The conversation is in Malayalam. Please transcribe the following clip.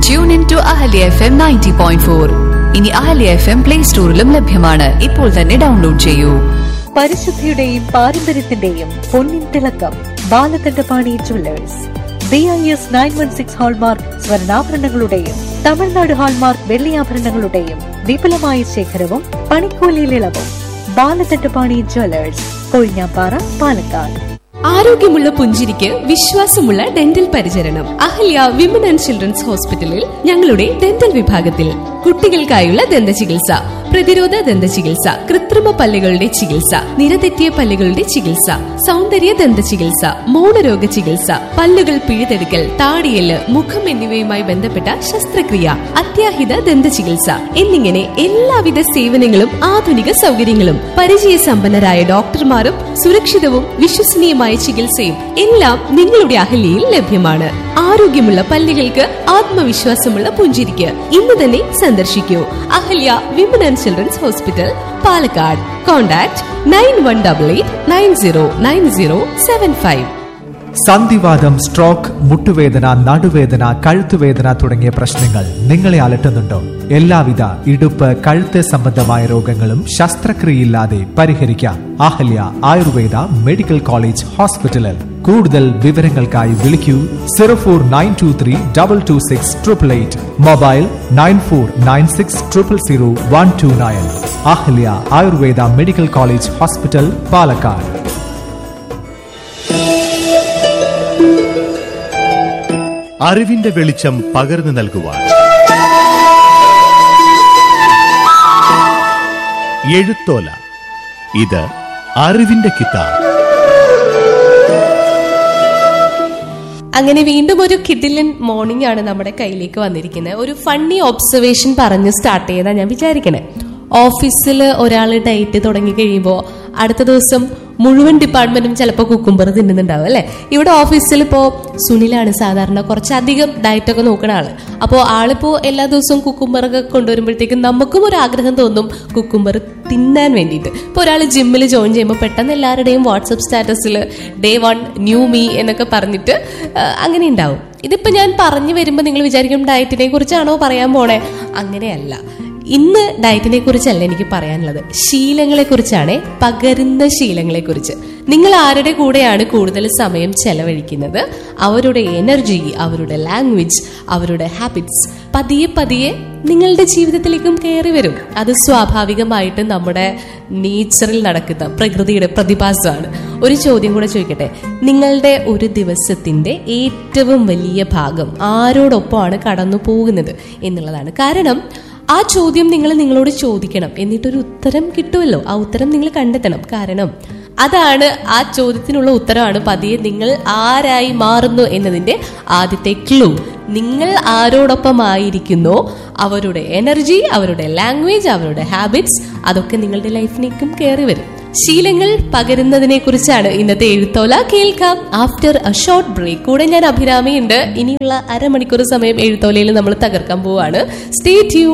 tune in to Ahalya F M ninety point four ഇനി അഹല്യ എഫ് എം പ്ലേ സ്റ്റോറിലും ലഭ്യമാണ് ഇപ്പോൾ തന്നെ ഡൗൺലോഡ് ചെയ്യൂ പരിശുദ്ധിയുടെയും പാരമ്പര്യത്തിന്റെയും പൊന്നിൻ തിളക്കം Balakanthapani jewellers B I S nine one six hallmark സ്വർണ്ണാഭരണങ്ങളുടെയും തമിഴ്നാട് ഹാൾമാർക്ക് വെള്ളിയാഭരണങ്ങളുടെയും വിപുലമായ ശേഖരവും പണിക്കൂലിയിൽ ഇളവും ബാലകണ്ഠപാണി ജുവല്ലേഴ്സ് കൊഴിഞ്ഞാപ്പാറ പാലക്കാട് ആരോഗ്യമുള്ള പുഞ്ചിരിക്ക് വിശ്വാസമുള്ള ഡെന്റൽ പരിചരണം അഹല്യ വിമൻ ആൻഡ് ചിൽഡ്രൻസ് ഹോസ്പിറ്റലിൽ ഞങ്ങളുടെ ഡെന്റൽ വിഭാഗത്തിൽ കുട്ടികൾക്കായുള്ള ദന്ത ചികിത്സ പ്രതിരോധ ദന്ത ചികിത്സ കൃത്രിമ പല്ലുകളുടെ ചികിത്സ നിരതെറ്റിയ പല്ലുകളുടെ ചികിത്സ സൗന്ദര്യ ദന്ത ചികിത്സ മൗനരോഗ ചികിത്സ പല്ലുകൾ പിഴുതെടുക്കൽ താടിയല് മുഖം എന്നിവയുമായി ബന്ധപ്പെട്ട ശസ്ത്രക്രിയ അത്യാഹിത ദന്ത ചികിത്സ എന്നിങ്ങനെ എല്ലാവിധ സേവനങ്ങളും ആധുനിക സൗകര്യങ്ങളും പരിചയസമ്പന്നരായ ഡോക്ടർമാരും സുരക്ഷിതവും വിശ്വസനീയമായ ചികിത്സയും എല്ലാം നിങ്ങളുടെ അഹല്യയിൽ ലഭ്യമാണ് ആരോഗ്യമുള്ള പല്ലുകൾക്ക് ആത്മവിശ്വാസമുള്ള പുഞ്ചിരിക്ക് ഇന്ന് തന്നെ സന്ദർശിക്കൂ Ahalya women and children's hospital Palakkad contact nine one double eight nine zero nine zero seven five സന്ധിവാദം സ്ട്രോക്ക് മുട്ടുവേദന നടുവേദന കഴുത്തുവേദന തുടങ്ങിയ പ്രശ്നങ്ങൾ നിങ്ങളെ അലട്ടുന്നുണ്ടോ എല്ലാവിധ ഇടുപ്പ് കഴുത്ത് സംബന്ധമായ രോഗങ്ങളും ശസ്ത്രക്രിയയില്ലാതെ പരിഹരിക്കാം അഹല്യ ആയുർവേദ മെഡിക്കൽ കോളേജ് ഹോസ്പിറ്റലിൽ കൂടുതൽ വിവരങ്ങൾക്കായി വിളിക്കൂ zero four nine two three double two six triple eight mobile nine four nine six triple zero one two nine Ahalya Ayurveda medical college hospital Palakkad അറിവിന്റെ വെളിച്ചം പകർന്നു നൽകുവാൻ എഴുത്തോല ഇത് അറിവിന്റെ കിതാബ് അങ്ങനെ വീണ്ടും ഒരു കിഡിലൻ മോർണിംഗ് ആണ് നമ്മുടെ കയ്യിലേക്ക് വന്നിരിക്കുന്നത് ഒരു ഫണ്ണി ഒബ്സർവേഷൻ പറഞ്ഞ് സ്റ്റാർട്ട് ചെയ്താ ഞാൻ വിചാരിക്കണേ ഓഫീസിൽ ഒരാൾ ഡയറ്റ് തുടങ്ങി കഴിയുമ്പോൾ അടുത്ത ദിവസം മുഴുവൻ ഡിപ്പാർട്ട്മെന്റും ചിലപ്പോൾ കുക്കുംബർ തിന്നുന്നുണ്ടാവും അല്ലെ ഇവിടെ ഓഫീസിൽ ഇപ്പോൾ സുനിലാണ് സാധാരണ കുറച്ചധികം ഡയറ്റ് ഒക്കെ നോക്കുന്ന ആള് അപ്പോൾ ആളിപ്പോ എല്ലാ ദിവസവും കുക്കുംബറൊക്കെ കൊണ്ടുവരുമ്പോഴത്തേക്കും നമുക്കും ഒരു ആഗ്രഹം തോന്നും കുക്കുംബർ തിന്നാൻ വേണ്ടിയിട്ട് ഇപ്പോൾ ഒരാൾ ജിമ്മിൽ ജോയിൻ ചെയ്യുമ്പോൾ പെട്ടെന്ന് എല്ലാവരുടെയും വാട്സപ്പ് സ്റ്റാറ്റസിൽ ഡേ വൺ ന്യൂ മീ എന്നൊക്കെ പറഞ്ഞിട്ട് ആ, അങ്ങനെ ഉണ്ടാവും ഇതിപ്പോൾ ഞാൻ പറഞ്ഞു വരുമ്പോൾ നിങ്ങൾ വിചാരിക്കും ഡയറ്റിനെ കുറിച്ചാണോ പറയാൻ പോണേ അങ്ങനെയല്ല ഇന്ന് ഡയറ്റിനെ കുറിച്ചല്ല എനിക്ക് പറയാനുള്ളത് ശീലങ്ങളെ കുറിച്ചാണ് പകരുന്ന ശീലങ്ങളെ കുറിച്ച് നിങ്ങൾ ആരുടെ കൂടെയാണ് കൂടുതൽ സമയം ചെലവഴിക്കുന്നത് അവരുടെ എനർജി അവരുടെ ലാംഗ്വേജ് അവരുടെ ഹാബിറ്റ്സ് പതിയെ പതിയെ നിങ്ങളുടെ ജീവിതത്തിലേക്കും കയറി വരും അത് സ്വാഭാവികമായിട്ട് നമ്മുടെ നേച്ചറിൽ നടക്കുന്ന പ്രകൃതിയുടെ പ്രതിഭാസമാണ് ഒരു ചോദ്യം കൂടെ ചോദിക്കട്ടെ നിങ്ങളുടെ ഒരു ദിവസത്തിന്റെ ഏറ്റവും വലിയ ഭാഗം ആരോടൊപ്പമാണ് കടന്നു പോകുന്നത് എന്നുള്ളതാണ് കാരണം ആ ചോദ്യം നിങ്ങൾ നിങ്ങളോട് ചോദിക്കണം എന്നിട്ടൊരു ഉത്തരം കിട്ടുമല്ലോ ആ ഉത്തരം നിങ്ങൾ കണ്ടെത്തണം കാരണം അതാണ് ആ ചോദ്യത്തിനുള്ള ഉത്തരമാണ് പതിയെ നിങ്ങൾ ആരായി മാറുന്നു എന്നതിന്റെ ആദ്യത്തെ ക്ലൂ നിങ്ങൾ ആരോടൊപ്പമായിരിക്കുന്നോ അവരുടെ എനർജി അവരുടെ ലാംഗ്വേജ് അവരുടെ ഹാബിറ്റ്സ് അതൊക്കെ നിങ്ങളുടെ ലൈഫിലേക്കും കയറി വരും ശീലങ്ങൾ പകരുന്നതിനെ കുറിച്ചാണ് ഇന്നത്തെ എഴുത്തോല കേൾക്കാം ആഫ്റ്റർ എ ഷോർട്ട് ബ്രേക്ക് കൂടെ ഞാൻ അഭിരാമിയുണ്ട് ഇനിയുള്ള അരമണിക്കൂർ സമയം എഴുത്തോലയിൽ നമ്മൾ തകർക്കാൻ പോവാണ് സ്റ്റേ ട്യൂൺ